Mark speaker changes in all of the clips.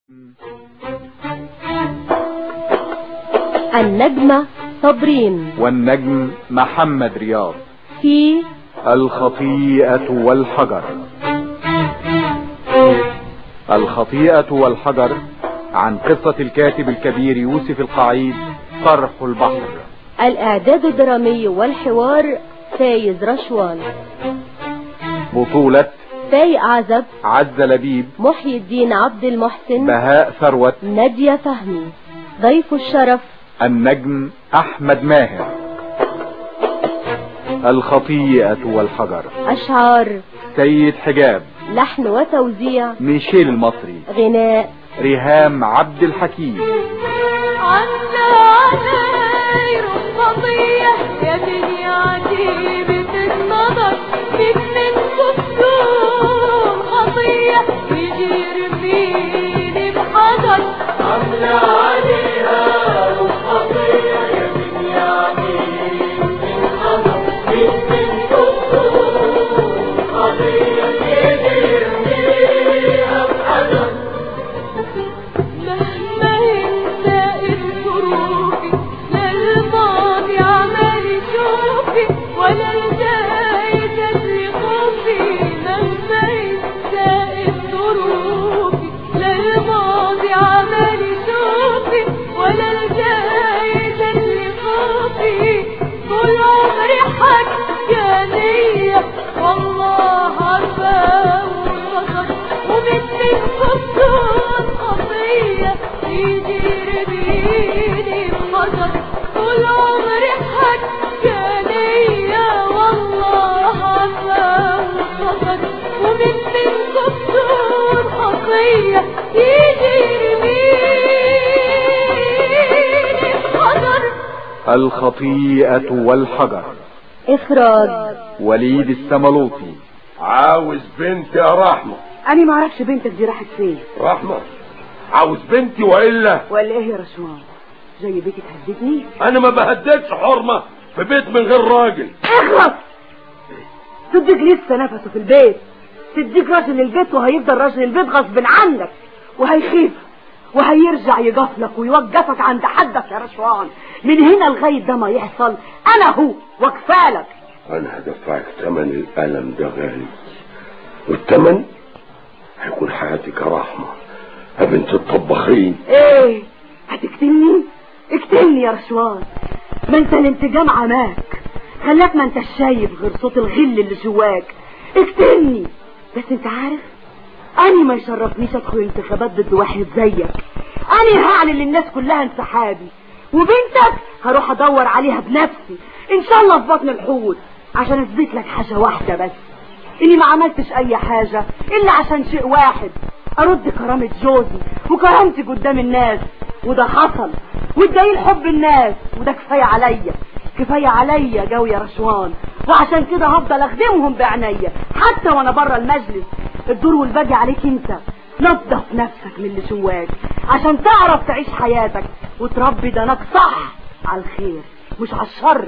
Speaker 1: النجمة صابرين
Speaker 2: والنجم محمد رياض
Speaker 1: في
Speaker 2: الخطيئة والحجر الخطيئة والحجر عن قصة الكاتب الكبير يوسف القعيد طرح البحر
Speaker 1: الإعداد الدرامي والحوار فايز رشوان
Speaker 2: بطولة
Speaker 1: فايق عزب
Speaker 2: عز لبيب
Speaker 1: محي الدين عبد المحسن
Speaker 2: بهاء ثروت
Speaker 1: نادية فهمي ضيف الشرف
Speaker 2: النجم أحمد ماهر الخطيئة والحجر
Speaker 1: أشعار
Speaker 2: سيد حجاب
Speaker 1: لحن وتوزيع
Speaker 2: ميشيل المصري
Speaker 1: غناء
Speaker 2: ريهام عبد الحكيم
Speaker 3: عنا عذير خطية يا دنيا عجيبة النظر من من كفتوم خطية يجي يرميني بحجر عنا عليها خطية يا دنيا عجيبة النظر من من كفتوم خطية يجي يرميها بحجر مهما ينسى الظروفي لا الماضي عمال يشوفي ولا الجاي تدري خوفي مهما ينسى الظروفي لا الماضي عمال يشوفي ولا الجاي تدري خوفي طول عمري حكانية والله عارفة وغضب ومن من كفتون خطية يجي يرميني بخطر طول عمري حكانية والله عارفة وغضب ومن من كفتون خطية يجي يرميني بخطر
Speaker 2: الخطيئة والحجر
Speaker 1: إخراج
Speaker 2: وليد السملوطي
Speaker 4: عاوز بنتي يا رحمة
Speaker 5: انا ما اعرفش بنتك دي راحت فين
Speaker 4: رحمة عاوز بنتي وإلا
Speaker 5: ولا ايه يا رشوان جاي بيتي تهددني
Speaker 4: أنا ما بهددش حرمة في بيت من غير راجل
Speaker 5: اخلص صدق لسه نفسه في البيت تديك راجل البيت وهيفضل راجل البيت غصب عنك وهيخيف وهيرجع يقفلك ويوقفك عند حدك يا رشوان من هنا لغاية ده ما يحصل انا هو وكفالك
Speaker 4: أنا هدفعك ثمن الألم ده غالي والثمن هيكون حياتك يا رحمة يا بنت الطباخين
Speaker 5: ايه هتقتلني اقتلني يا رشوان ما انت الانتقام عماك خلاك ما انت شايف غير صوت الغل اللي جواك اقتلني بس انت عارف اني ما يشرفنيش ادخل انتخابات ضد واحد زيك اني هعلن للناس كلها انسحابي وبنتك هروح ادور عليها بنفسي ان شاء الله في بطن الحوت عشان اثبت لك حاجة واحدة بس اني ما عملتش اي حاجة الا عشان شيء واحد ارد كرامة جوزي وكرامتي قدام الناس وده حصل والدليل حب الناس وده كفاية عليا كفاية عليا جو يا رشوان وعشان كده هفضل اخدمهم بعناية حتى وانا بره المجلس الدور والباقي عليك انت نظف نفسك من اللي جواك عشان تعرف تعيش حياتك وتربي دناك صح على الخير مش على الشر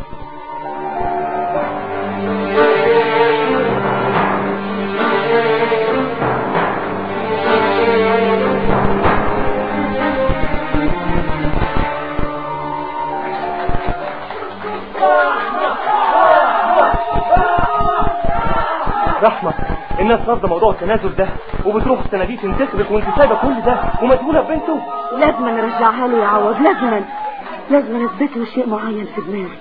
Speaker 6: رحمة الناس رافضة موضوع التنازل ده وبتروح السنة دي تنتخبك وانت سايبة كل ده ومدهولة ببنته
Speaker 5: لازم نرجعها له يا عوض لازم لازم اثبت له شيء معين في دماغي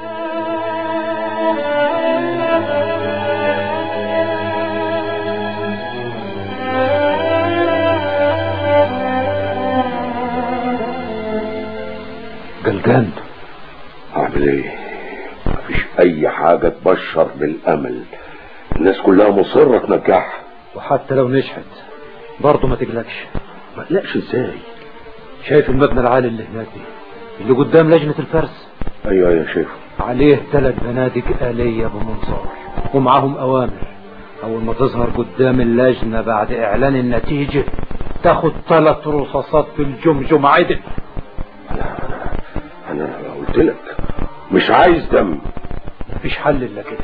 Speaker 4: جلجان أعمل إيه؟ مفيش أي حاجة تبشر بالأمل الناس كلها مصرة تنجحها
Speaker 7: وحتى لو نجحت برضه ما تقلقش
Speaker 4: ما قلقش إزاي؟
Speaker 7: شايف المبنى العالي اللي هناك دي اللي قدام لجنة الفرس
Speaker 4: أيوه أيوه شايفه
Speaker 7: عليه ثلاث بنادق آلية بمنظار ومعاهم أوامر أول ما تظهر قدام اللجنة بعد إعلان النتيجة تاخد ثلاث رصاصات في الجمجم عدل
Speaker 4: أنا أنا أنا قلت لك مش عايز دم
Speaker 7: مفيش حل إلا كده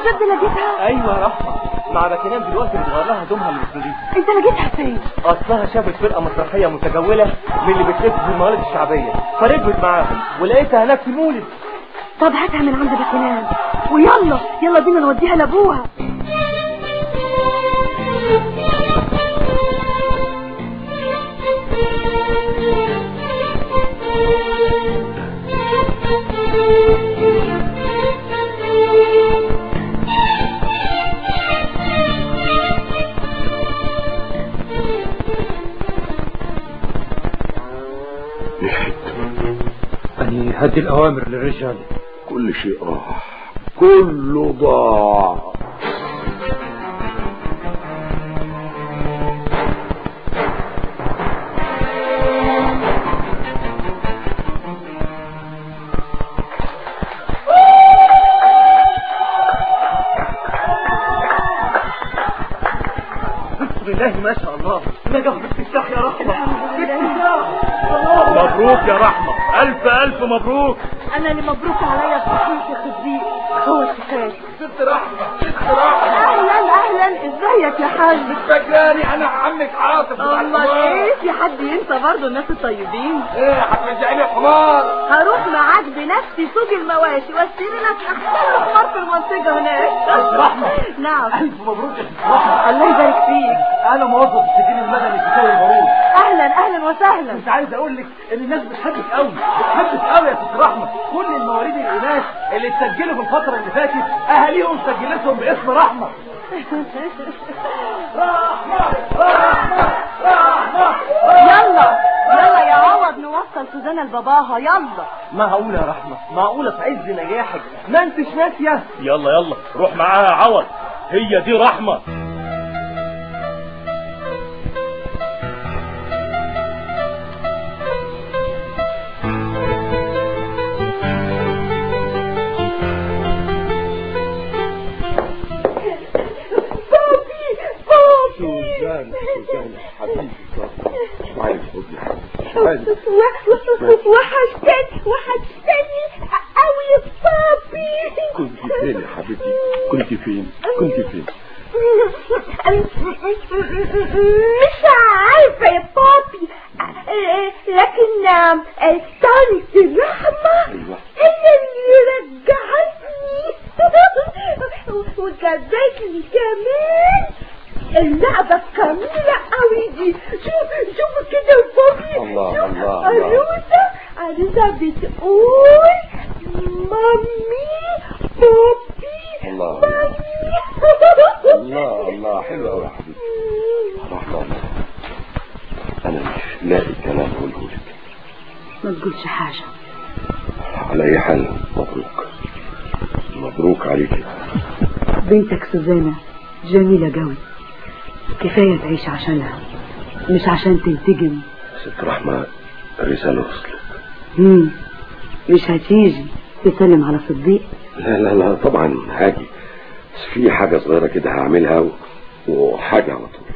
Speaker 5: بجد لقيتها
Speaker 6: ايوه يا رحمه مع باكينام دلوقتي بتغير لها هدومها اللي مش نظيفه
Speaker 5: انت لقيتها فين
Speaker 6: اصلها شافت فرقه مسرحيه متجوله من اللي بتلف في الموالد الشعبيه فركبت معاهم ولقيتها هناك في المولد
Speaker 5: طب هاتها من عند باكينام ويلا يلا بينا نوديها لابوها
Speaker 4: نحت
Speaker 7: أني هدي الأوامر للرجال
Speaker 4: كل شيء راح كله ضاع
Speaker 6: بسم الله ما شاء الله نجح باستفتاح يا رحمه مبروك يا رحمه الف الف مبروك
Speaker 5: انا اللي مبروك عليا التصويت يا صديق هو الكفايه
Speaker 2: ست رحمة ست رحمة
Speaker 5: اهلا اهلا ازيك يا حاج
Speaker 2: فاكراني انا عمك عاطف بتاع
Speaker 5: امال
Speaker 2: الحمار.
Speaker 5: ايه في حد ينسى برضه الناس الطيبين
Speaker 2: ايه هترجعي لي حمار
Speaker 5: هروح معاك بنفسي سوق المواشي واشتري لك احسن حمار في المنطقه هناك
Speaker 6: رحمة.
Speaker 5: نعم
Speaker 6: الف مبروك يا ست رحمه
Speaker 5: الله يبارك فيك
Speaker 6: انا موظف في السجل المدني في شارع البارود
Speaker 5: اهلا اهلا وسهلا
Speaker 6: كنت عايز اقول لك ان الناس بتحبك قوي بتحبك قوي يا ست رحمه كل المواليد الاناث اللي اتسجلوا في الفتره اللي فاتت اهاليهم سجلتهم باسم رحمه
Speaker 5: يلا يلا يا عوض نوصل سوزانا لباباها يلا
Speaker 6: معقولة يا رحمة معقولة في عز نجاحك ما انتش ناسية يلا يلا روح معاها يا عوض هي دي رحمة
Speaker 4: سوزان سوزان حبيبي مش عايز خدني مش عايز
Speaker 3: وحشتني وحشتني قوي يا بابي
Speaker 4: كنت فين يا حبيبتي كنت فين كنت فين
Speaker 3: مش عارفة يا بابي لكن طالت الرحمة
Speaker 4: ايوه
Speaker 3: هي اللي رجعتني وجابت لي كمان اللعبة الجميلة قوي دي شوف شوف كده يا بابي
Speaker 4: الله،
Speaker 3: شوف
Speaker 4: الله، الله.
Speaker 3: عروسة عروسة بتقول مامي بابي
Speaker 4: الله.
Speaker 3: مامي
Speaker 4: الله الله حلو قوي يا حبيبتي رحمة الله انا مش لاقي كلام اقوله لك
Speaker 5: ما تقولش حاجه
Speaker 4: على اي حال مبروك مبروك عليك
Speaker 5: بنتك سوزانا جميله قوي كفايه تعيش عشانها مش عشان تنتجم
Speaker 4: ست رحمة رسالة وصلت
Speaker 5: مم. مش هتيجي تسلم على صديق
Speaker 4: لا لا لا طبعا هاجي بس في حاجة صغيرة كده هعملها و... وحاجة على طول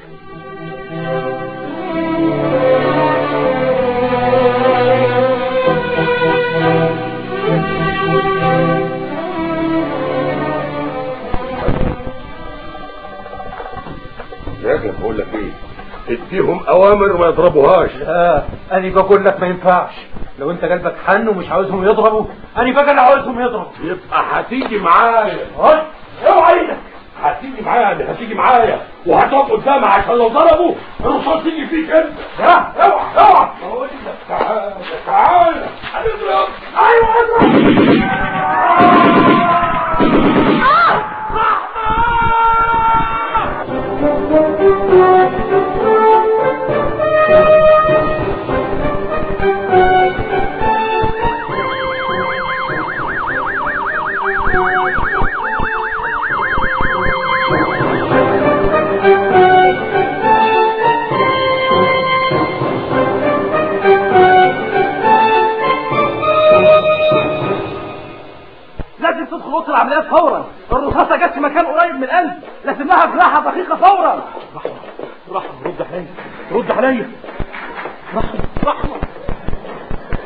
Speaker 4: لازم بقول لك ايه اديهم اوامر ما يضربوهاش
Speaker 7: لا أنا بقول لك ما ينفعش لو أنت قلبك حن ومش عاوزهم يضربوا أنا بقى اللي عاوزهم يضربوا
Speaker 4: يبقى هتيجي معايا
Speaker 6: هاي اوعى ايدك
Speaker 4: هتيجي معايا هتيجي معايا وهتقف قدامها عشان لو ضربوا الرصاص يجي فيك انت ها اوعى اوعى بقول لك تعالى تعالى هنضرب ايوه اضرب
Speaker 6: لازم تدخل اوضه العمليات فورا الرصاصه جت في مكان قريب من القلب لازم لها جراحه دقيقه فورا رحمه رحمه رد عليا رد عليا رحمه رحمه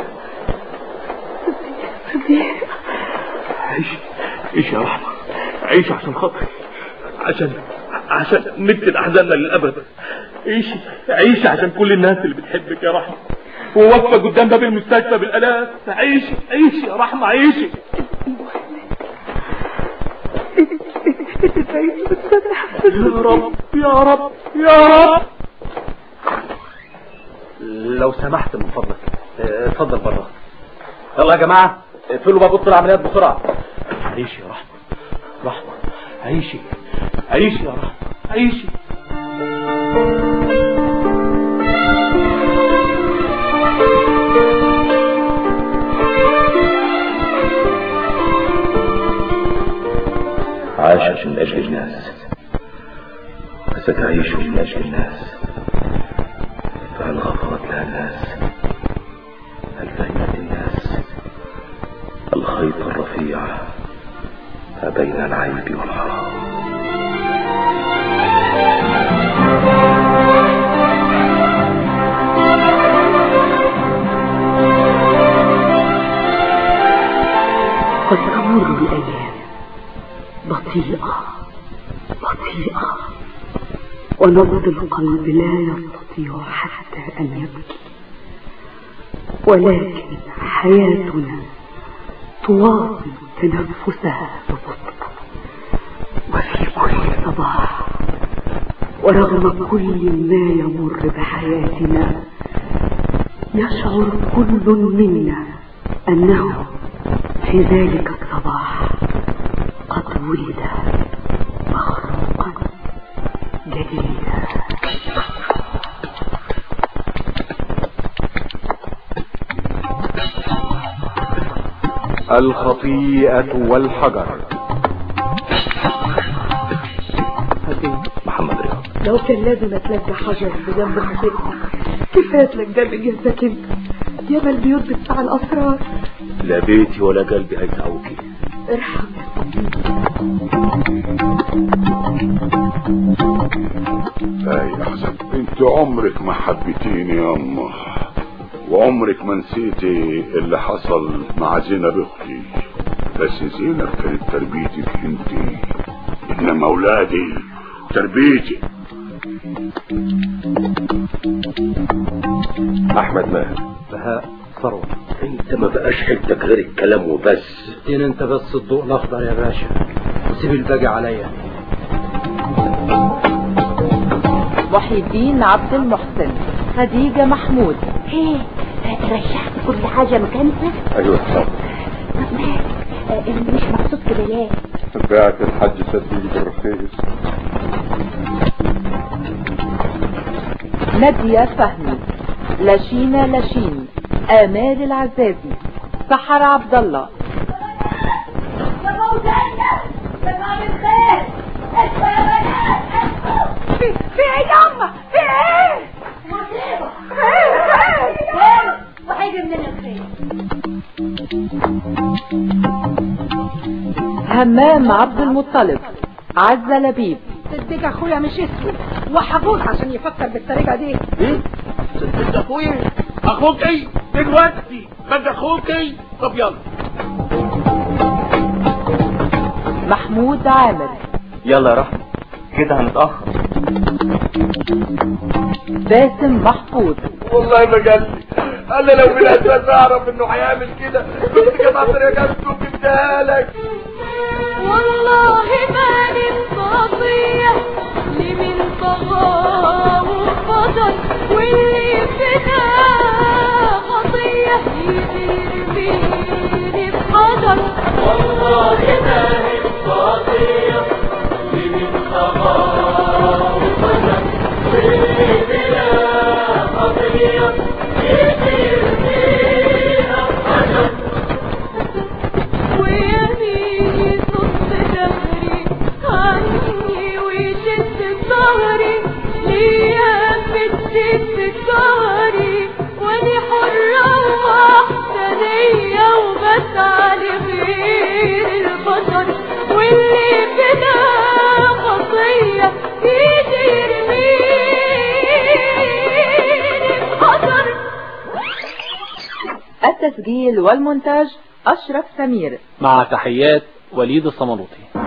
Speaker 4: عيش عيش يا رحمة
Speaker 6: عيشي عشان خاطري عشان عشان نكتب احزاننا للابد عيشي عيشي عشان كل الناس اللي بتحبك يا رحمه وواقفه قدام باب المستشفى بالالاف عيشي عيشي يا رحمه عيشي يا رب يا رب يا رب لو سمحت من فضلك اه، اتفضل بره يلا يا جماعه اقفلوا باب اوضه العمليات بسرعه عيشي يا رحمه رحمه عيشي عيشي يا رحمه عيشي
Speaker 4: عاشت من أجل الناس وستعيش من أجل الناس فهل غفرت لها الناس هل فهمت الناس الخيط الرفيع ما بين العيب والحرام
Speaker 5: قد تمر الأيام بطيئة بطيئة ونبض القلب لا يستطيع حتى أن يبكي ولكن حياتنا تواصل تنفسها ببطء وفي كل صباح ورغم كل ما يمر بحياتنا يشعر كل منا أنه في ذلك الصباح قد ولد مخلوقا جديدا
Speaker 8: الخطيئة والحجر
Speaker 4: محمد رضا
Speaker 3: لو كان لازم اتلقى حجر بجنب خطيئتي كفايه اتلقى بجنبك انت يا ما البيوت بتاع الاسرار
Speaker 4: لا بيتي ولا قلبي هيسعوكي
Speaker 3: ارحم
Speaker 9: اي احسن انت عمرك ما حبيتيني يا امه وعمرك ما نسيتي اللي حصل مع زينب اختي بس زينب كانت تربيتك انت انما اولادي تربيتي
Speaker 4: احمد ماهر
Speaker 7: بهاء ثروة
Speaker 4: انت ما بقاش حجتك غير الكلام وبس
Speaker 7: ادينا انت بس الضوء الاخضر يا باشا وسيب الباقي عليا
Speaker 10: وحي الدين عبد المحسن خديجة محمود
Speaker 1: ايه رشحت كل حاجة مكانها
Speaker 4: ايوه حسام
Speaker 1: طب مالك آه، مش مبسوط كده ليه
Speaker 9: بعت الحج سدي بالرخيص
Speaker 10: نادية فهمي لاشينا لاشين آمال العزازي سحر عبد الله
Speaker 3: في في ايه يا اما في ايه
Speaker 1: وحاجة من الخير
Speaker 10: همام عبد المطلب عزة لبيب
Speaker 3: صدق اخويا مش اسود وحبوط عشان يفكر بالطريقه دي
Speaker 6: ايه صدقت اخويا اخوكي دلوقتي بدي اخوكي طب يلا
Speaker 10: محمود عامر
Speaker 6: يلا يا رحمة كده هنتأخر
Speaker 10: باسم محفوظ
Speaker 2: والله ما قال لي قال لي لو من الاساس اعرف انه هيعمل كده كنت جمعت رجالته وجبتها لك
Speaker 3: والله ما للقضية لمن طغى وفضل واللي فينا خطية يدير بيني بقدر والله ما للقضية لمن طغى وفضل واللي فينا خطية يدير بينا بقدر ويميني صد دهري عني ويشد ظهري ليا بتشد ظهري واني حرة وحدانية وبسعى لغير البشر واللي بنا خطية يدير مين بخطر
Speaker 10: التسجيل والمونتاج أشرف سمير
Speaker 6: مع تحيات وليد الصملوطي